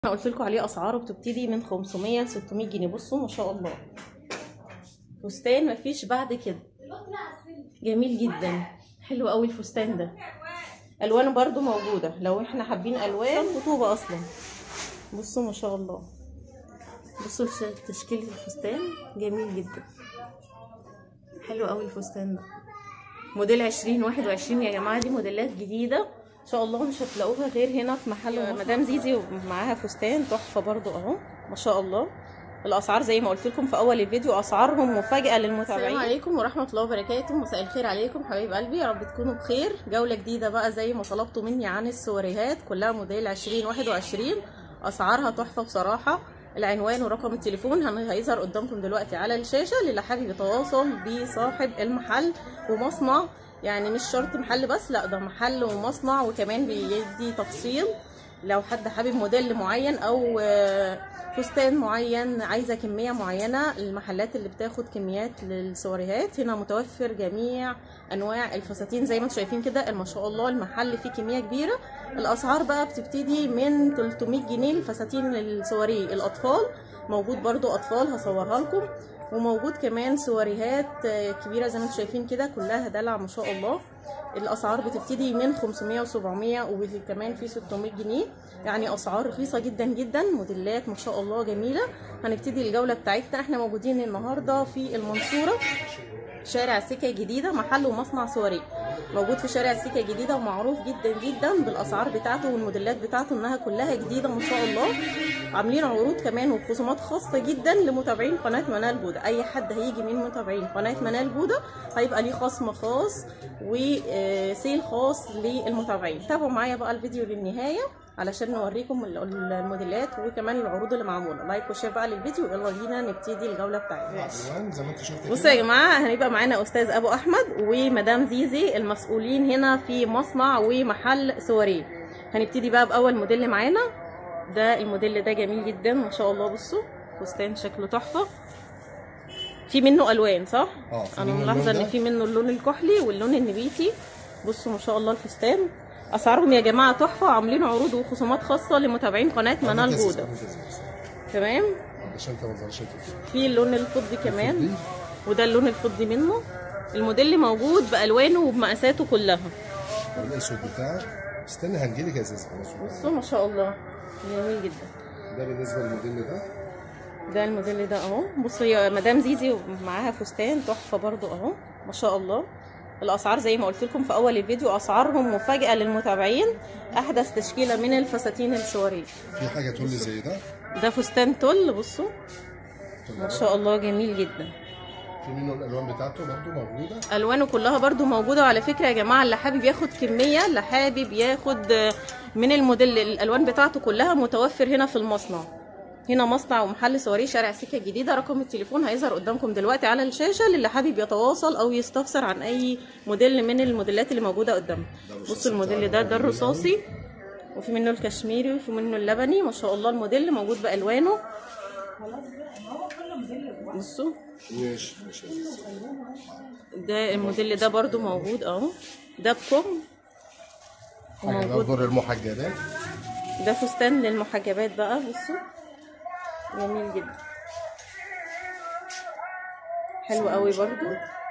انا قلت لكم عليه اسعاره بتبتدي من 500 ل 600 جنيه بصوا ما شاء الله فستان مفيش بعد كده جميل جدا حلو قوي الفستان ده الوانه برضو موجوده لو احنا حابين الوان خطوبه اصلا بصوا ما شاء الله بصوا الش- تشكيل الفستان جميل جدا حلو قوي الفستان ده موديل 2021 يا جماعه دي موديلات جديده ان شاء الله مش هتلاقوها غير هنا في محل مدام زيزي ومعاها فستان تحفه برضو اهو ما شاء الله الاسعار زي ما قلت لكم في اول الفيديو اسعارهم مفاجاه للمتابعين السلام عليكم ورحمه الله وبركاته مساء الخير عليكم حبايب قلبي يا رب تكونوا بخير جوله جديده بقى زي ما طلبتوا مني عن السواريهات كلها موديل 2021 اسعارها تحفه بصراحه العنوان ورقم التليفون هن- هيظهر قدامكم دلوقتي على الشاشه للي حابب يتواصل بصاحب المحل ومصنع يعني مش شرط محل بس لا ده محل ومصنع وكمان بيدي تفصيل لو حد حابب موديل معين او آه، فستان معين عايزه كميه معينه المحلات اللي بتاخد كميات للسواريهات هنا متوفر جميع انواع الفساتين زي ما انتم شايفين كده ما شاء الله المحل فيه كميه كبيره الاسعار بقى بتبتدي من 300 جنيه الفساتين السواريه الاطفال موجود برضو اطفال هصورها لكم وموجود كمان سواريهات آه، كبيره زي ما انتم شايفين كده كلها دلع ما شاء الله الاسعار بتبتدي من 500 و700 وكمان في 600 جنيه يعني اسعار رخيصه جدا جدا موديلات ما شاء الله جميله هنبتدي الجوله بتاعتنا احنا موجودين النهارده في المنصوره شارع سكة جديدة محل ومصنع سواري موجود في شارع سكة جديدة ومعروف جدا جدا بالأسعار بتاعته والموديلات بتاعته إنها كلها جديدة ما شاء الله عاملين عروض كمان وخصومات خاصة جدا لمتابعين قناة منال بودا أي حد هيجي من متابعين قناة منال بودا هيبقى ليه خصم خاص وسيل خاص للمتابعين تابعوا معايا بقى الفيديو للنهاية علشان نوريكم ال- الموديلات وكمان العروض اللي معمولة لايك وشير بقى للفيديو يلا بينا نبتدي الجولة بتاعتنا الوان زي ما انت شفت بصوا يا جماعه هنبقى معانا استاذ ابو احمد ومدام زيزي المسؤولين هنا في مصنع ومحل سواريه هنبتدي بقى باول موديل معانا ده الموديل ده جميل جدا ما شاء الله بصوا فستان شكله تحفه في منه الوان صح اه، في انا منه ملاحظه اللون ان ده. في منه اللون الكحلي واللون النبيتي بصوا ما شاء الله الفستان اسعارهم يا جماعه تحفه وعاملين عروض وخصومات خاصه لمتابعين قناه منال بودا تمام عشان انت ما تظهرش كده في اللون الفضي كمان الفضي. وده اللون الفضي منه الموديل موجود بالوانه وبمقاساته كلها والاسود بتاعك استنى هنجيلك يا زيزي بصوا ما شاء الله جميل جدا ده بالنسبه للموديل ده ده الموديل ده اهو بصوا يا مدام زيزي معاها فستان تحفه برضو اهو ما شاء الله الاسعار زي ما قلت لكم في اول الفيديو اسعارهم مفاجاه للمتابعين احدث تشكيله من الفساتين السواريه في حاجه تقول لي زي ده ده فستان تل بصوا ما شاء الله جميل جدا في منه الالوان بتاعته برضه موجوده الوانه كلها برضو موجوده وعلى فكره يا جماعه اللي حابب ياخد كميه اللي حابب ياخد آه، من الموديل الالوان بتاعته كلها متوفر هنا في المصنع هنا مصنع ومحل سواريه شارع سكه الجديده رقم التليفون هيظهر قدامكم دلوقتي على الشاشه للي حابب يتواصل او يستفسر عن اي موديل من الموديلات اللي موجوده قدامنا بصوا الموديل ده ده الرصاصي وفي منه الكشميري وفي منه اللبني ما شاء الله الموديل موجود بالوانه بصوا ماشي ماشي يا زيزي. ده الموديل ده برضو موجود اهو ده بكم حاجه ده وموجود دور المحجبات ده فستان للمحجبات بقى بصوا جميل جدا حلو قوي برضو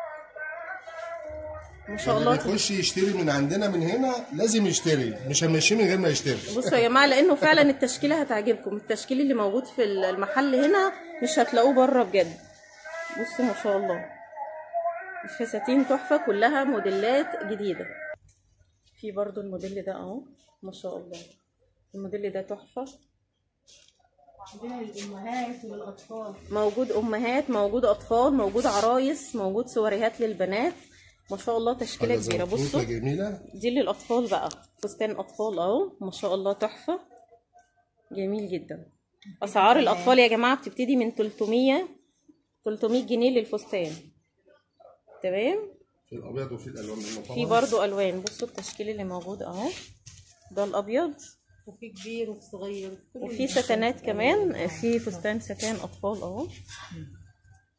ما شاء اللي الله بيخش يشتري من عندنا من هنا لازم يشتري مش هنمشيه من غير ما يشتري بصوا يا جماعه لانه فعلا التشكيله هتعجبكم التشكيل اللي موجود في المحل هنا مش هتلاقوه بره بجد بصوا ما شاء الله الفساتين تحفه كلها موديلات جديده في برضو الموديل ده اهو ما شاء الله الموديل ده تحفه عندنا للامهات وللاطفال موجود امهات موجود اطفال موجود عرايس موجود سواريهات للبنات ما شاء الله تشكيله حاجه كبيره زي بصوا جميله دي للاطفال بقى فستان اطفال اهو ما شاء الله تحفه جميل جدا اسعار الاطفال يا جماعه بتبتدي من 300 300 جنيه للفستان تمام في الابيض وفي الالوان منه في طبعا برضو الوان بصوا التشكيل اللي موجود اهو ده الابيض وفي كبير وفي صغير كل وفي ستانات كمان في فستان ستان اطفال اهو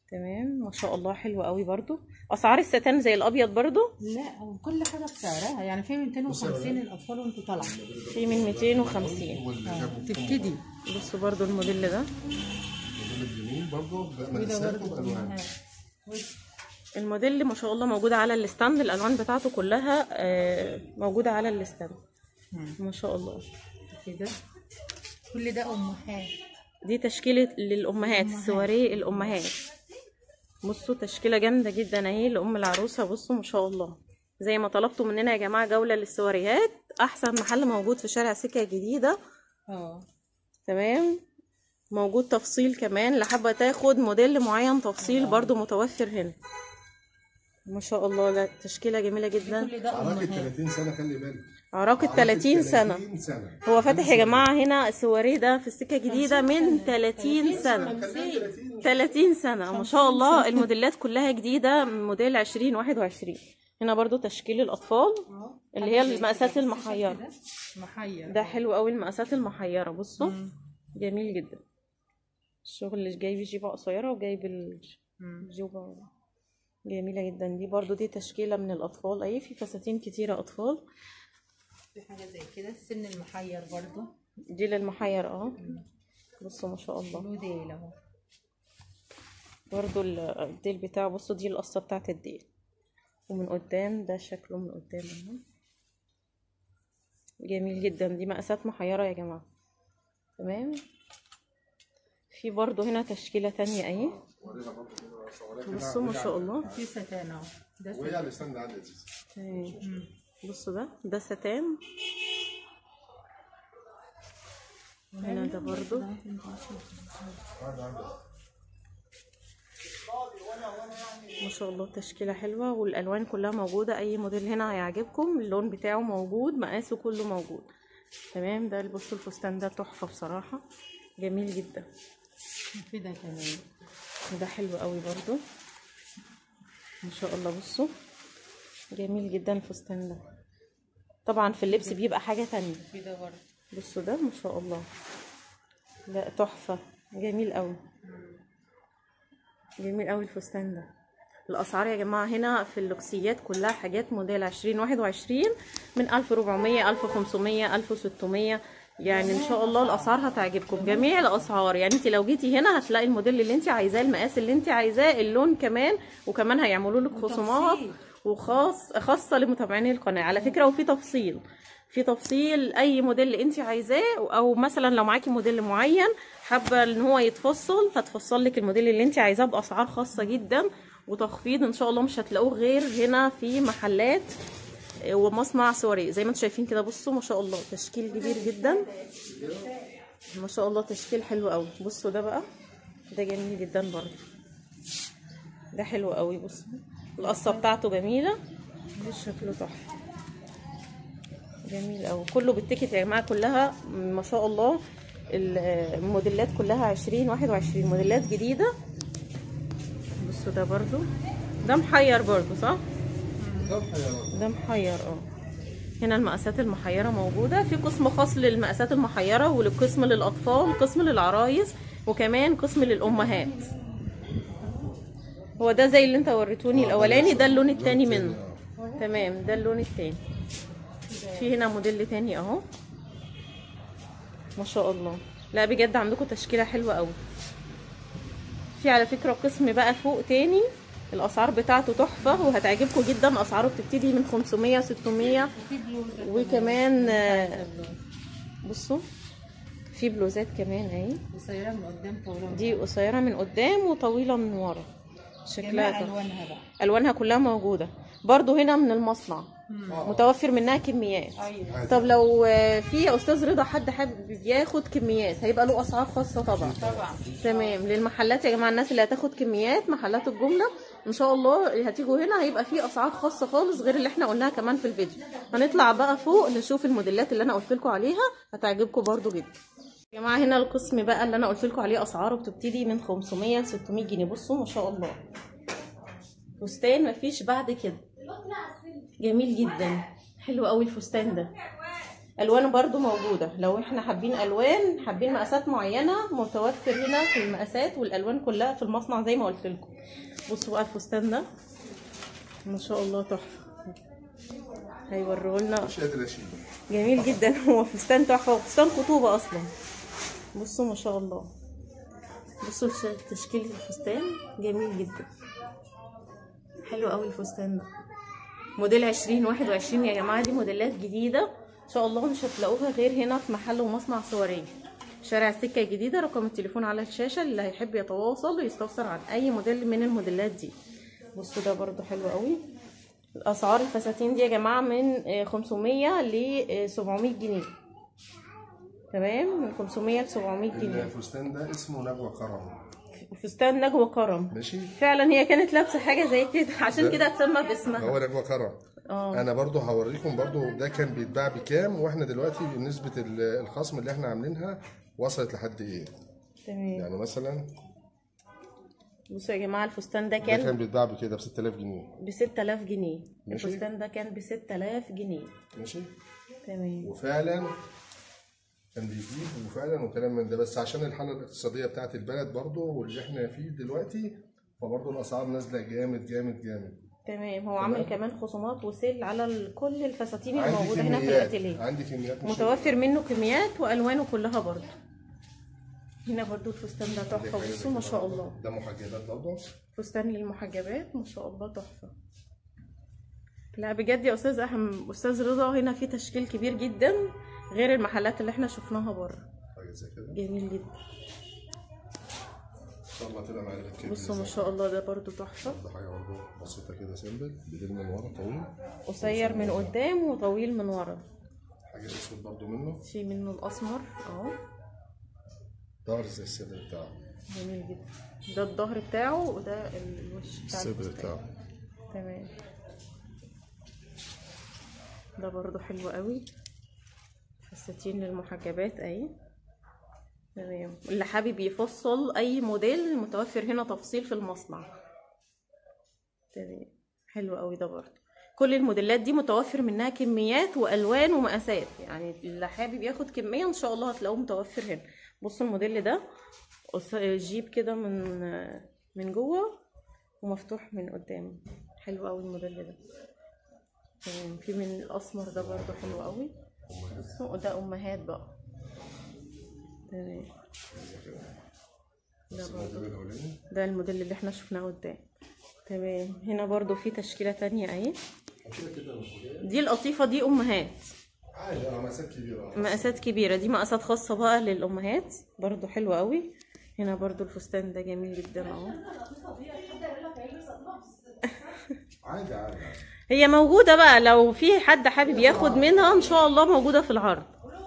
تمام ما شاء الله حلو قوي برضو اسعار الستان زي الابيض برضو لا هو كل حاجه بسعرها يعني في 250 الاطفال وانت طالعه في من 250 آه، تبتدي بصوا برضو الموديل ده الموديل الجميل برضه وده بمقاسات برضه والوان أمهات. الموديل ما شاء الله موجودة على الستاند الالوان بتاعته كلها آه، موجودة على الستاند مم. ما شاء الله كده كل ده امهات دي تشكيلة للأمهات السواريه الأمهات بصوا تشكيلة جامدة جدا اهي لأم العروسة بصوا ما شاء الله زي ما طلبتوا مننا يا جماعة جولة للسواريهات أحسن محل موجود في شارع سكة جديدة اه تمام موجود تفصيل كمان اللي حابة تاخد موديل معين تفصيل برضو متوفر هنا ما شاء الله لا تشكيلة جميلة جدا كل ده عراك امهات 30 سنه خلي بالك عراقة عراك 30 سنة 30 سنه هو فاتح يا جماعة هنا السواريه ده في السكة الجديدة من 30 سنة 30 سنة ما شاء الله الموديلات كلها جديدة موديل 2021 هنا برضو تشكيل الأطفال اه اللي هي المقاسات المحيرة كده محير ده حلو قوي المقاسات المحيرة بصوا مم. جميل جدا الشغل اللي جايب جيبة قصيرة وجايب مم. الجيبة جميلة جدا دي برضو دي تشكيلة من الأطفال أي في فساتين كتيرة أطفال في حاجه زي كده السن المحير برضه دي للمحير اه بصوا ما شاء الله له ديل اهو برضو ال- الديل بتاعه بصوا دي القصة بتاعت الديل ومن قدام ده شكله من قدام اهو جميل جدا دي مقاسات محيرة يا جماعة تمام في برضو هنا تشكيلة تانية اهي بصوا ما شاء الله في ستان اهو ده وهي ستان على الستاند عندي يا زيزي تمام. مم. بصوا ده ده ستان هنا ده برضو ما شاء الله تشكيلة حلوة والألوان كلها موجودة أي موديل هنا هيعجبكم اللون بتاعه موجود مقاسه كله موجود تمام ده بصوا الفستان ده تحفة بصراحة جميل جدا في ده كمان ده حلو قوي برضو ما شاء الله بصوا جميل جدا الفستان ده طبعا في اللبس بيبقى حاجة تانية في ده برضه بصوا ده ما شاء الله لا تحفة جميل قوي جميل قوي الفستان ده الأسعار يا جماعة هنا في اللوكسيات كلها حاجات موديل عشرين واحد وعشرين من ألف ربعمية ألف خمسمية ألف ستمية يعني ان شاء الله الاسعار هتعجبكم جميع الاسعار يعني انت لو جيتي هنا هتلاقي الموديل اللي انت عايزاه المقاس اللي انت عايزاه اللون كمان وكمان هيعملوا لك خصومات وخاص خاصه لمتابعين القناه على فكره وفي تفصيل في تفصيل اي موديل اللي انت عايزاه او مثلا لو معاكي موديل معين حابه ان هو يتفصل هتفصل لك الموديل اللي انت عايزاه باسعار خاصه جدا وتخفيض ان شاء الله مش هتلاقوه غير هنا في محلات ومصنع سوري زي ما انتم شايفين كده بصوا ما شاء الله تشكيل كبير جدا ما شاء الله تشكيل حلو قوي بصوا ده بقى ده جميل جدا برضه ده حلو قوي بصوا القصه بتاعته جميله ده شكله تحفه جميل قوي كله بالتيكت يا جماعه كلها ما شاء الله الموديلات كلها عشرين واحد وعشرين موديلات جديده بصوا ده برضو ده محير برضو صح ده محير اه هنا المقاسات المحيرة موجودة في قسم خاص للمقاسات المحيرة ولقسم للأطفال قسم للعرايس وكمان قسم للأمهات هو ده زي اللي انت وريتوني الأولاني ده اللون التاني منه تمام ده اللون التاني في هنا موديل تاني اهو ما شاء الله لا بجد عندكم تشكيلة حلوة قوي في على فكرة قسم بقى فوق تاني الاسعار بتاعته تحفه وهتعجبكم جدا اسعاره بتبتدي من 500 600 في بلوزه وكمان آه، بصوا في بلوزات كمان اهي قصيره من قدام طويله من دي قصيره من قدام وطويله من ورا شكلها جميع تحفة. الوانها بقى الوانها كلها موجوده برضو هنا من المصنع متوفر منها كميات ايوه طب لو آه، في يا استاذ رضا حد حابب ياخد كميات هيبقى له اسعار خاصه طبعا طبعا تمام للمحلات يا جماعه الناس اللي هتاخد كميات محلات الجمله ان شاء الله هتيجوا هنا هيبقى في اسعار خاصه خالص غير اللي احنا قلناها كمان في الفيديو هنطلع بقى فوق نشوف الموديلات اللي انا قلت لكم عليها هتعجبكم برضو جدا يا جماعه هنا القسم بقى اللي انا قلت لكم عليه اسعاره بتبتدي من 500 ل 600 جنيه بصوا ما شاء الله فستان مفيش بعد كده جميل جدا حلو قوي الفستان ده الوانه برضو موجوده لو احنا حابين الوان حابين مقاسات معينه متوفر هنا في المقاسات والالوان كلها في المصنع زي ما قلت لكم بصوا بقى الفستان ده ما شاء الله تحفه هيوريه لنا مش قادر اشيل جميل جدا هو فستان تحفه وفستان خطوبه اصلا بصوا ما شاء الله بصوا الش- تشكيل الفستان جميل جدا حلو قوي الفستان ده موديل عشرين واحد وعشرين يا جماعه دي موديلات جديده ان شاء الله مش هتلاقوها غير هنا في محل ومصنع صوريه شارع السكه الجديده رقم التليفون على الشاشه اللي هيحب يتواصل ويستفسر عن اي موديل من الموديلات دي بصوا ده برضو حلو قوي الاسعار الفساتين دي يا جماعه من آه، 500 ل 700 جنيه تمام من 500 ل 700 جنيه الفستان ده اسمه نجوى كرم فستان نجوى كرم ماشي فعلا هي كانت لابسه حاجه زي كده عشان ده- كده اتسمى باسمها هو نجوى كرم اه انا برضو هوريكم برضو ده كان بيتباع بكام واحنا دلوقتي نسبه ال- الخصم اللي احنا عاملينها وصلت لحد ايه تمام يعني مثلا بصوا يا جماعه الفستان ده ده كان كان بيتباع بكده ب 6000 جنيه ب 6000 جنيه ماشي. الفستان ده كان ب 6000 جنيه ماشي تمام وفعلا كان بيجيب وفعلا وكلام من ده بس عشان الحاله الاقتصاديه بتاعت البلد برضو واللي احنا فيه دلوقتي فبرضو الاسعار نازله جامد جامد جامد تمام هو عامل كمان خصومات وسيل على ال- كل الفساتين اللي عندي موجوده هنا في كميات الاتيليه عندي كميات مش متوفر منه كميات والوانه كلها برضه هنا برضه الفستان ده تحفه بصوا ما شاء الله ده محجبات برضو فستان للمحجبات ما شاء الله تحفه لا بجد يا استاذ احمد استاذ رضا هنا في تشكيل كبير جدا غير المحلات اللي احنا شفناها بره حاجه زي كده جميل جدا ان شاء الله كده معرفة كده بصوا ما شاء الله ده برضو تحفه ده حاجه برضو بسيطه كده سيمبل بديل من ورا طويل قصير من قدام وطويل من ورا حاجه اسود برضو منه في منه الاسمر اهو ظهر زي الصدر بتاعه جميل جدا ده الظهر بتاعه وده الوش بتاع الصدر الفستان. بتاعه تمام ده برضو حلو قوي فساتين للمحجبات اهي تمام اللي حابب يفصل اي موديل متوفر هنا تفصيل في المصنع تمام حلو قوي ده برضو كل الموديلات دي متوفر منها كميات والوان ومقاسات يعني اللي حابب ياخد كميه ان شاء الله هتلاقوه متوفر هنا بصوا الموديل ده قص- جيب كده من من جوه ومفتوح من قدام حلو قوي الموديل ده تمام في من الاسمر ده برضو حلو قوي بصوا ده امهات بقى تمام ده برضو الموضوع الاولاني ده الموديل اللي احنا شفناه قدام تمام هنا برضو في تشكيلة تانية اهي كده كده مش جاي. دي القطيفة دي امهات عادي اه مقاسات كبيره مقاسات كبيرة دي مقاسات خاصة بقى للامهات برضو حلوة قوي هنا برضو الفستان ده جميل جدا اهو عادي عادي عادي هي موجودة بقى لو في حد حابب ياخد منها ان شاء الله موجودة في العرض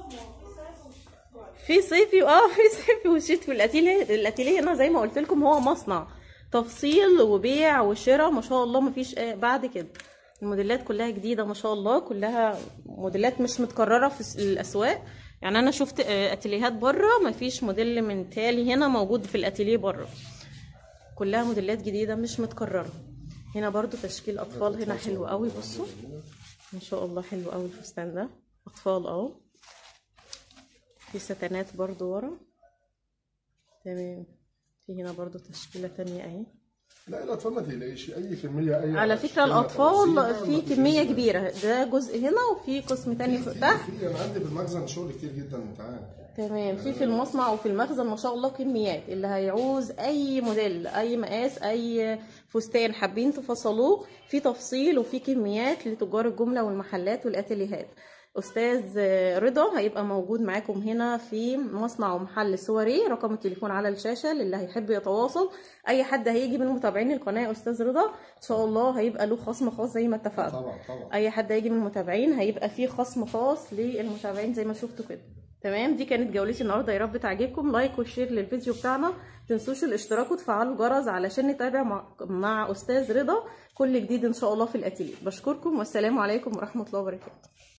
في صيفي اه في صيفي وشتوي الاتيليه الاتيليه هنا زي ما قلت لكم هو مصنع تفصيل وبيع وشراء ما شاء الله ما فيش بعد كده الموديلات كلها جديده ما شاء الله كلها موديلات مش متكرره في الس- الاسواق يعني انا شفت آه، اتيليهات بره ما فيش موديل من تالي هنا موجود في الاتيليه بره كلها موديلات جديده مش متكرره هنا برضو تشكيل اطفال هنا حلو قوي بصوا ما شاء الله حلو قوي الفستان ده اطفال اهو في ستانات برضو ورا تمام في هنا برضو تشكيلة تانية اهي لا الاطفال ما تقلقيش اي كميه اي على فكرة أشكال الأطفال تفاصيل، في ما كمية تقلقيش. كبيرة ده جزء هنا وفي قسم تاني في- تحت في انا عندي بالمخزن شغل كتير جدا انت عارف تمام في في المصنع وفي المخزن ما شاء الله كميات اللي هيعوز اي موديل اي مقاس اي فستان حابين تفصلوه في تفصيل وفي كميات لتجار الجمله والمحلات والاتيليهات استاذ رضا هيبقى موجود معاكم هنا في مصنع ومحل سوري رقم التليفون على الشاشه للي هيحب يتواصل اي حد هيجي من متابعين القناه يا استاذ رضا ان شاء الله هيبقى له خصم خاص زي ما اتفقنا طبعا طبعا اي حد هيجي من المتابعين هيبقى فيه خصم خاص للمتابعين زي ما شفتوا كده تمام دي كانت جولتي النهارده يا رب تعجبكم لايك وشير للفيديو بتاعنا تنسوش الاشتراك وتفعلوا الجرس علشان نتابع مع, مع استاذ رضا كل جديد ان شاء الله في الاتيليه بشكركم والسلام عليكم ورحمه الله وبركاته